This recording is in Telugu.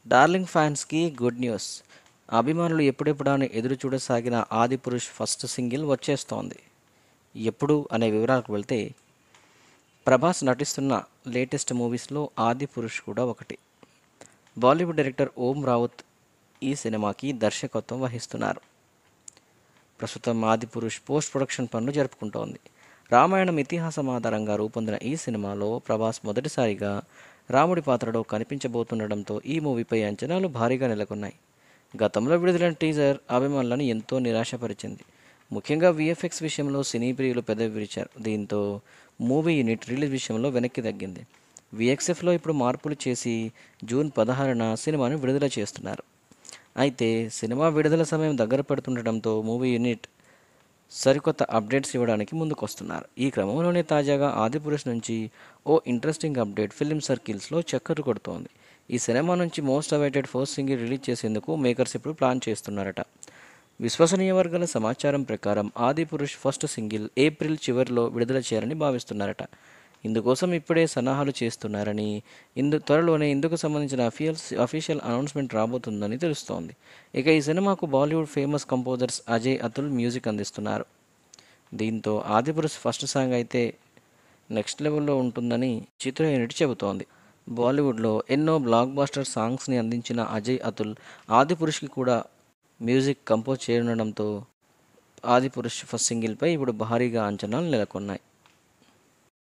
డార్లింగ్ ఫ్యాన్స్కి గుడ్ న్యూస్ అభిమానులు ఎప్పుడెప్పుడా అని ఎదురు చూడసాగిన ఆది పురుష్ ఫస్ట్ సింగిల్ వచ్చేస్తోంది ఎప్పుడు అనే వివరాలకు వెళ్తే ప్రభాస్ నటిస్తున్న లేటెస్ట్ మూవీస్లో ఆది పురుష్ కూడా ఒకటి బాలీవుడ్ డైరెక్టర్ ఓం రావుత్ ఈ సినిమాకి దర్శకత్వం వహిస్తున్నారు ప్రస్తుతం ఆది పురుష్ పోస్ట్ ప్రొడక్షన్ పనులు జరుపుకుంటోంది రామాయణం ఇతిహాసం ఆధారంగా రూపొందిన ఈ సినిమాలో ప్రభాస్ మొదటిసారిగా రాముడి పాత్రలో కనిపించబోతుండడంతో ఈ మూవీపై అంచనాలు భారీగా నెలకొన్నాయి గతంలో విడుదలైన టీజర్ అభిమానులను ఎంతో నిరాశపరిచింది ముఖ్యంగా విఎఫ్ఎక్స్ విషయంలో సినీ ప్రియులు పెదవి విరిచారు దీంతో మూవీ యూనిట్ రిలీజ్ విషయంలో వెనక్కి తగ్గింది విఎక్స్ఎఫ్లో ఇప్పుడు మార్పులు చేసి జూన్ పదహారున సినిమాను విడుదల చేస్తున్నారు అయితే సినిమా విడుదల సమయం దగ్గర పడుతుండటంతో మూవీ యూనిట్ సరికొత్త అప్డేట్స్ ఇవ్వడానికి ముందుకొస్తున్నారు ఈ క్రమంలోనే తాజాగా ఆదిపురుష్ నుంచి ఓ ఇంట్రెస్టింగ్ అప్డేట్ ఫిలిం సర్కిల్స్లో చక్కర్లు కొడుతోంది ఈ సినిమా నుంచి most awaited first single release చేసేందుకు మేకర్స్ ఇప్పుడు ప్లాన్ చేస్తున్నారట విశ్వసనీయ వర్గాల సమాచారం ప్రకారం ఆదిపురుష్ ఫస్ట్ సింగిల్ ఏప్రిల్ చివరిలో విడుదల చేయాలని భావిస్తున్నారట ఇందుకోసం ఇప్పుడే సన్నాహాలు చేస్తున్నారని ఇందు త్వరలోనే ఇందుకు సంబంధించిన అఫియల్ అఫీషియల్ అనౌన్స్మెంట్ రాబోతుందని తెలుస్తోంది ఇక ఈ సినిమాకు Bollywood famous composers Ajay Atul music అందిస్తున్నారు దీంతో ఆదిపురుష్ ఫస్ట్ సాంగ్ అయితే నెక్స్ట్ లెవెల్లో ఉంటుందని చిత్ర యూనిట్ చెబుతోంది బాలీవుడ్లో ఎన్నో బ్లాక్ బాస్టర్ సాంగ్స్ని అందించిన అజయ్ అతుల్ ఆదిపురుష్కి కూడా మ్యూజిక్ కంపోజ్ చేయనుండడంతో ఆదిపురుష్ ఫస్ట్ సింగిల్పై ఇప్పుడు భారీగా అంచనాలు నెలకొన్నాయి